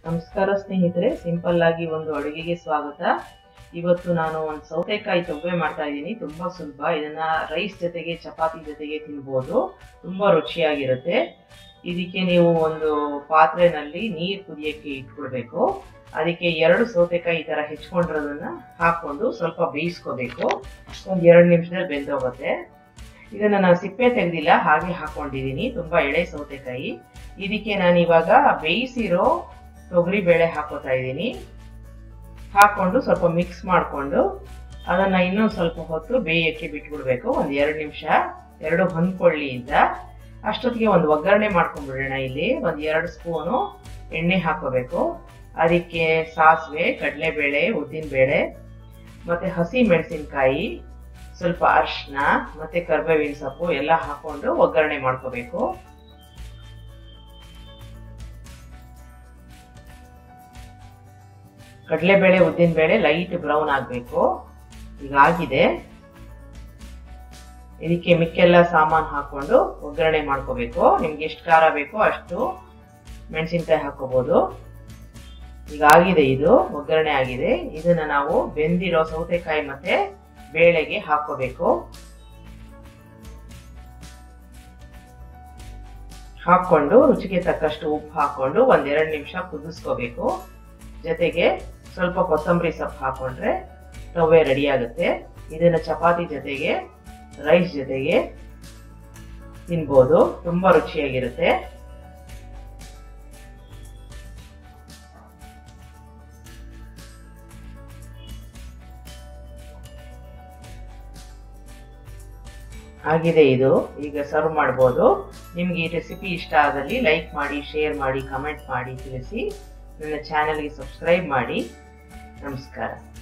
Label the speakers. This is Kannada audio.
Speaker 1: ನಮಸ್ಕಾರ ಸ್ನೇಹಿತರೆ ಸಿಂಪಲ್ ಆಗಿ ಒಂದು ಅಡುಗೆಗೆ ಸ್ವಾಗತ ಇವತ್ತು ನಾನು ಒಂದು ಸೌತೆಕಾಯಿ ತೊವ್ವೆ ಮಾಡ್ತಾ ಇದ್ದೀನಿ ತುಂಬಾ ಸುಲಭ ಇದನ್ನ ರೈಸ್ ಜೊತೆಗೆ ಚಪಾತಿ ಜೊತೆಗೆ ತಿನ್ಬೋದು ತುಂಬಾ ರುಚಿಯಾಗಿರುತ್ತೆ ಇದಕ್ಕೆ ನೀವು ಒಂದು ಪಾತ್ರೆನಲ್ಲಿ ನೀರು ಕುದಿಯಕ್ಕೆ ಇಟ್ಕೊಳ್ಬೇಕು ಅದಕ್ಕೆ ಎರಡು ಸೌತೆಕಾಯಿ ಈ ತರ ಹೆಚ್ಕೊಂಡಿರೋದನ್ನ ಹಾಕೊಂಡು ಸ್ವಲ್ಪ ಬೇಯಿಸ್ಕೋಬೇಕು ಒಂದು ಎರಡು ನಿಮಿಷದಲ್ಲಿ ಬೆಂದೋಗುತ್ತೆ ಇದನ್ನ ನಾನು ಸಿಪ್ಪೆ ತೆಗೆದಿಲ್ಲ ಹಾಗೆ ಹಾಕೊಂಡಿದ್ದೀನಿ ತುಂಬಾ ಎಳೆ ಸೌತೆಕಾಯಿ ಇದಕ್ಕೆ ನಾನು ಇವಾಗ ಬೇಯಿಸಿರೋ ತೊಗರಿ ಬೇಳೆ ಹಾಕೋತಾ ಇದ್ದೀನಿ ಹಾಕೊಂಡು ಸ್ವಲ್ಪ ಮಿಕ್ಸ್ ಮಾಡಿಕೊಂಡು ಅದನ್ನ ಇನ್ನೂ ಸ್ವಲ್ಪ ಹೊತ್ತು ಬೇಯಕ್ಕೆ ಬಿಟ್ಬಿಡ್ಬೇಕು ಒಂದು ಎರಡು ನಿಮಿಷ ಎರಡು ಹೊಂದ್ಕೊಳ್ಳಿ ಅಂತ ಅಷ್ಟೊತ್ತಿಗೆ ಒಂದು ಒಗ್ಗರಣೆ ಮಾಡ್ಕೊಂಡ್ಬಿಡೋಣ ಇಲ್ಲಿ ಒಂದು ಎರಡು ಸ್ಪೂನು ಎಣ್ಣೆ ಹಾಕೋಬೇಕು ಅದಕ್ಕೆ ಸಾಸಿವೆ ಕಡಲೆಬೇಳೆ ಉದ್ದಿನಬೇಳೆ ಮತ್ತೆ ಹಸಿ ಮೆಣಸಿನ್ಕಾಯಿ ಸ್ವಲ್ಪ ಅರಿಶಿನ ಮತ್ತೆ ಕರ್ಬೇವಿನ ಸೊಪ್ಪು ಎಲ್ಲ ಹಾಕೊಂಡು ಒಗ್ಗರಣೆ ಮಾಡ್ಕೋಬೇಕು ಕಡಲೆಬೇಳೆ ಉದ್ದಿನಬೇಳೆ ಲೈಟ್ ಬ್ರೌನ್ ಆಗಬೇಕು ಈಗ ಆಗಿದೆ ಇದಕ್ಕೆ ಮಿಕ್ಕೆಲ್ಲ ಸಾಮಾನು ಹಾಕೊಂಡು ಒಗ್ಗರಣೆ ಮಾಡ್ಕೋಬೇಕು ನಿಮ್ಗೆ ಎಷ್ಟು ಖಾರ ಬೇಕೋ ಅಷ್ಟು ಮೆಣಸಿನ್ಕಾಯಿ ಹಾಕೋಬಹುದು ಈಗ ಆಗಿದೆ ಇದು ಒಗ್ಗರಣೆ ಆಗಿದೆ ಇದನ್ನ ನಾವು ಬೆಂದಿರೋ ಸೌತೆಕಾಯಿ ಮತ್ತೆ ಬೇಳೆಗೆ ಹಾಕೋಬೇಕು ಹಾಕೊಂಡು ರುಚಿಗೆ ತಕ್ಕಷ್ಟು ಉಪ್ಪು ಹಾಕೊಂಡು ಒಂದೆರಡು ನಿಮಿಷ ಕುದಿಸ್ಕೋಬೇಕು ಜೊತೆಗೆ ಸ್ವಲ್ಪ ಕೊತ್ತಂಬರಿ ಸೊಪ್ಪು ಹಾಕೊಂಡ್ರೆ ತವೆ ರೆಡಿ ಆಗುತ್ತೆ ಇದನ್ನ ಚಪಾತಿ ಜೊತೆಗೆ ರೈಸ್ ಜೊತೆಗೆ ತಿನ್ಬೋದು ತುಂಬಾ ರುಚಿಯಾಗಿರುತ್ತೆ ಆಗಿದೆ ಇದು ಈಗ ಸರ್ವ್ ಮಾಡ್ಬೋದು ನಿಮ್ಗೆ ಈ ರೆಸಿಪಿ ಇಷ್ಟ ಆದಲ್ಲಿ ಲೈಕ್ ಮಾಡಿ ಶೇರ್ ಮಾಡಿ ಕಮೆಂಟ್ ಮಾಡಿ ತಿಳಿಸಿ ನನ್ನ ಚಾನೆಲ್ಗೆ ಸಬ್ಸ್ಕ್ರೈಬ್ ಮಾಡಿ ನಮಸ್ಕಾರ